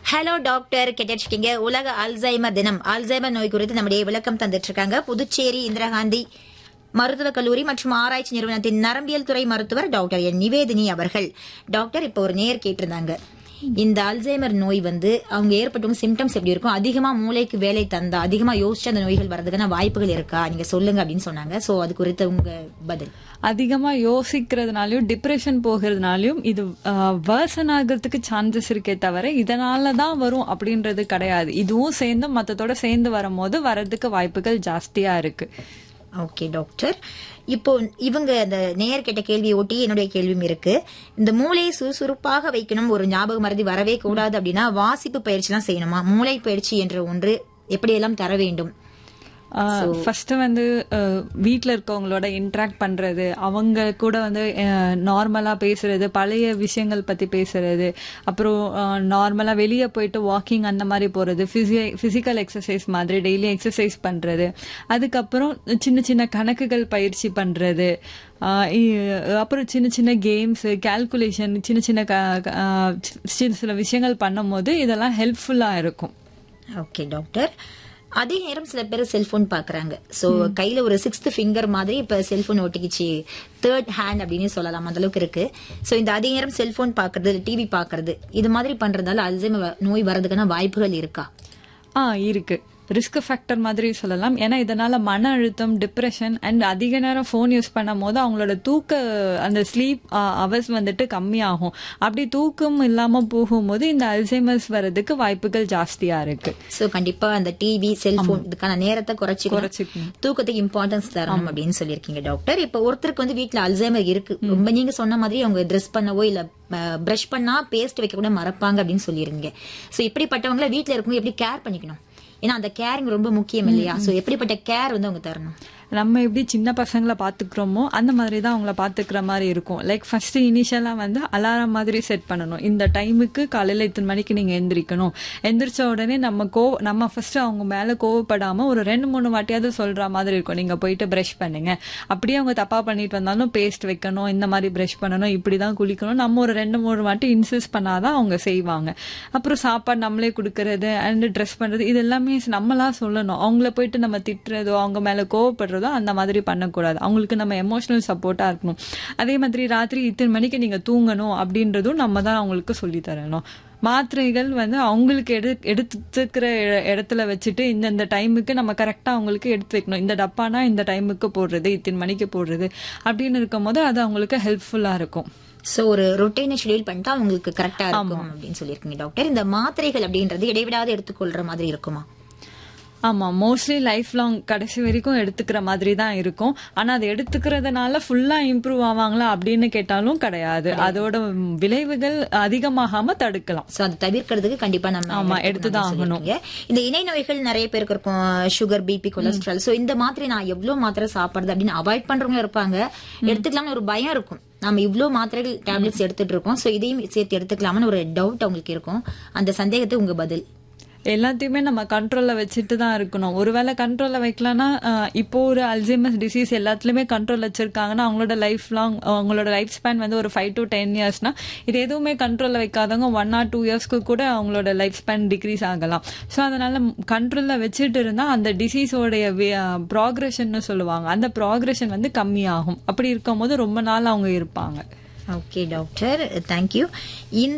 hello doctor கேட்டிருக்கீங்க உலக Alzheimer தினம் அல்சைமர் நோய் குறித்து நம்முடைய விளக்கம் தந்துட்டு இருக்காங்க புதுச்சேரி இந்திரா காந்தி மருத்துவக் கல்லூரி மற்றும் ஆராய்ச்சி நிறுவனத்தின் நரம்பியல் துறை மருத்துவர் டாக்டர் என் நிவேதினி அவர்கள் டாக்டர் இப்போ ஒரு நேர் கேட்டிருந்தாங்க இந்த அல்சைமர் நோய் வந்து அவங்க ஏற்பட்டவங்க சிம்டம்ஸ் எப்படி இருக்கும் அதிகமா மூளைக்கு வேலை தந்தா அதிகமா யோசிச்சு அந்த நோய்கள் வர்றதுக்கான வாய்ப்புகள் இருக்கா நீங்க சொல்லுங்க அப்படின்னு சொன்னாங்க சோ அது குறித்த உங்க பதில் அதிகமா யோசிக்கிறதுனாலயும் டிப்ரெஷன் போகிறதுனாலயும் இது வேர்சன் ஆகிறதுக்கு சான்சஸ் இருக்கே தவிர இதனால தான் வரும் அப்படின்றது கிடையாது இதுவும் சேர்ந்து மத்ததோட சேர்ந்து வரும்போது வர்றதுக்கு வாய்ப்புகள் ஜாஸ்தியா இருக்கு ஓகே டாக்டர் இப்போ இவங்க அந்த நேயர் கேட்ட கேள்வியை ஒட்டி என்னுடைய கேள்வியும் இருக்கு இந்த மூளையை சுறுசுறுப்பாக வைக்கணும் ஒரு ஞாபக மறதி வரவே கூடாது அப்படின்னா வாசிப்பு பயிற்சிலாம் செய்யணுமா மூளை பயிற்சி என்ற ஒன்று எப்படியெல்லாம் தர வேண்டும் ஃபர்ஸ்ட் வந்து வீட்டில் இருக்கவங்களோட இன்ட்ராக்ட் பண்றது அவங்க கூட வந்து நார்மலா பேசுறது பழைய விஷயங்கள் பத்தி பேசுறது அப்புறம் நார்மலா வெளியே போயிட்டு வாக்கிங் அந்த மாதிரி போறது பிசிக்கல் எக்ஸசைஸ் மாதிரி டெய்லி எக்ஸசைஸ் பண்றது அதுக்கப்புறம் சின்ன சின்ன கணக்குகள் பயிற்சி பண்றது அப்புறம் சின்ன சின்ன கேம்ஸ் கால்குலேஷன் சின்ன சின்ன சின்ன சில விஷயங்கள் பண்ணும்போது இதெல்லாம் ஹெல்ப்ஃபுல்லா இருக்கும் ஓகே டாக்டர் அதே நேரம் சில பேர் செல்போன் பாக்குறாங்க சோ கையில ஒரு சிக்ஸ்த் ஃபிங்கர் மாதிரி இப்ப செல்போன் ஒட்டிக்கிச்சு தேர்ட் ஹேண்ட் அப்படின்னு சொல்லலாம் அந்த அளவுக்கு இருக்கு சோ இந்த அதே நேரம் செல்போன் பாக்குறது டிவி பாக்குறது இது மாதிரி பண்றதால அல்சைமர் நோய் வர்றதுக்கான வாய்ப்புகள் இருக்கா ஆ இருக்கு ரிஸ்க் ஃபேக்டர் மாதிரி சொல்லலாம் ஏன்னா இதனால மன அழுத்தம் டிப்ரெஷன் அண்ட் அதிக நேரம் ஃபோன் யூஸ் பண்ணும் போது அவங்களோட தூக்க அந்த ஸ்லீப் அவர்ஸ் வந்துட்டு கம்மியாகும் அப்படி தூக்கம் இல்லாம போகும்போது இந்த அல்சைமர்ஸ் வர்றதுக்கு வாய்ப்புகள் ஜாஸ்தியா இருக்கு சோ கண்டிப்பா அந்த டிவி செல்போன் இதுக்கான நேரத்தை குறைச்சி குறைச்சிக்கணும் தூக்கத்துக்கு இம்பார்ட்டன்ஸ் தரணும் அப்படின்னு சொல்லியிருக்கீங்க டாக்டர் இப்ப ஒருத்தருக்கு வந்து வீட்டுல அல்சைமர் இருக்கு ரொம்ப நீங்க சொன்ன மாதிரி அவங்க ட்ரெஸ் பண்ணவோ இல்ல பிரஷ் பண்ணா பேஸ்ட் வைக்க கூட மறப்பாங்க அப்படின்னு சொல்லிருங்க சோ இப்படிப்பட்டவங்கள வீட்டுல இருக்கவங்க எப்படி கேர் பண்ணிக்கணும் ஏன்னா அந்த கேரிங் ரொம்ப முக்கியம் இல்லையா சோ எப்படிப்பட்ட கேர் வந்து அவங்க தரணும் நம்ம எப்படி சின்ன பசங்களை பாத்துக்கிறோமோ அந்த மாதிரி தான் அவங்கள பாத்துக்கிற மாதிரி இருக்கும் லைக் ஃபர்ஸ்ட் இனிஷியலா வந்து அலாரம் மாதிரி செட் பண்ணணும் இந்த டைமுக்கு காலையில இத்தனை மணிக்கு நீங்க எந்திரிக்கணும் எந்திரிச்ச உடனே நம்ம கோ நம்ம ஃபர்ஸ்ட் அவங்க மேல கோவப்படாம ஒரு ரெண்டு மூணு வாட்டியாவது சொல்ற மாதிரி இருக்கும் நீங்க போயிட்டு பிரஷ் பண்ணுங்க அப்படியே அவங்க தப்பா பண்ணிட்டு வந்தாலும் பேஸ்ட் வைக்கணும் இந்த மாதிரி பிரஷ் பண்ணணும் இப்படிதான் குளிக்கணும் நம்ம ஒரு ரெண்டு மூணு வாட்டி இன்சிஸ்ட் பண்ணாதான் அவங்க செய்வாங்க அப்புறம் சாப்பாடு நம்மளே கொடுக்கறது அண்ட் ட்ரெஸ் பண்றது இது எல்லாமே நம்மளா சொல்லணும் அவங்கள போயிட்டு நம்ம திட்டுறதோ அவங்க மேல கோவப்படுறதோ அந்த மாதிரி பண்ணக்கூடாது அவங்களுக்கு நம்ம எமோஷனல் சப்போர்ட்டா இருக்கணும் அதே மாதிரி ராத்திரி இத்தனை மணிக்கு நீங்க தூங்கணும் அப்படின்றதும் நம்ம தான் அவங்களுக்கு சொல்லி தரணும் மாத்திரைகள் வந்து அவங்களுக்கு எடு எடுத்துக்கிற இடத்துல வச்சுட்டு இந்தந்த டைமுக்கு நம்ம கரெக்டாக அவங்களுக்கு எடுத்து வைக்கணும் இந்த டப்பானா இந்த டைமுக்கு போடுறது இத்தனை மணிக்கு போடுறது அப்படின்னு இருக்கும் போது அது அவங்களுக்கு ஹெல்ப்ஃபுல்லாக இருக்கும் சோ ஒரு ரொட்டீனை ஷெடியூல் பண்ணிட்டா அவங்களுக்கு கரெக்டா இருக்கும் அப்படின்னு சொல்லியிருக்கீங்க டாக்டர் இந்த மாத்திரைகள் அப்படின்றது இடைவிடாத எடுத்துக்கொள்ற மாதிரி இருக்குமா ஆமா மோஸ்ட்லி லைஃப் லாங் கடைசி வரைக்கும் எடுத்துக்கிற மாதிரி தான் இருக்கும் ஆனா அது எடுத்துக்கிறதுனால ஃபுல்லா இம்ப்ரூவ் ஆவாங்களா அப்படின்னு கேட்டாலும் கிடையாது அதோட விளைவுகள் அதிகமாகாம தடுக்கலாம் சோ அதை தவிர்க்கிறதுக்கு கண்டிப்பா நம்ம ஆமா எடுத்துதான் ஆகணும் இந்த இணை நோய்கள் நிறைய பேருக்கு இருக்கும் சுகர் பிபி கொலஸ்ட்ரால் சோ இந்த மாத்திரை நான் எவ்வளவு மாத்திரை சாப்பிடுறது அப்படின்னு அவாய்ட் பண்றவங்க இருப்பாங்க எடுத்துக்கலாம்னு ஒரு பயம் இருக்கும் நம்ம இவ்வளவு மாத்திரைகள் டேப்லெட்ஸ் எடுத்துட்டு இருக்கோம் சோ இதையும் சேர்த்து எடுத்துக்கலாம்னு ஒரு டவுட் அவங்களுக்கு இருக்கும் அந்த சந்தேகத்தை உங்க பதில் எல்லாத்தையுமே நம்ம கண்ட்ரோல்ல வச்சுட்டு தான் இருக்கணும் ஒருவேளை கண்ட்ரோல்ல வைக்கலன்னா இப்போ ஒரு அல்சைமஸ் டிசீஸ் எல்லாத்துலயுமே கண்ட்ரோல் வச்சிருக்காங்கன்னா அவங்களோட லைஃப் லாங் அவங்களோட லைஃப் ஸ்பேன் வந்து ஒரு ஃபைவ் டு டென் இயர்ஸ்னா இது எதுவுமே கண்ட்ரோல்ல வைக்காதவங்க ஒன் ஆர் டூ இயர்ஸ்க்கு கூட அவங்களோட லைஃப் ஸ்பேன் டிக்ரீஸ் ஆகலாம் ஸோ அதனால கண்ட்ரோல்ல வச்சுட்டு இருந்தா அந்த டிசீஸோடைய ப்ராக்ரெஷன் சொல்லுவாங்க அந்த ப்ராக்ரெஷன் வந்து கம்மியாகும் அப்படி இருக்கும் போது ரொம்ப நாள் அவங்க இருப்பாங்க ஓகே டாக்டர் தேங்க்யூ இந்த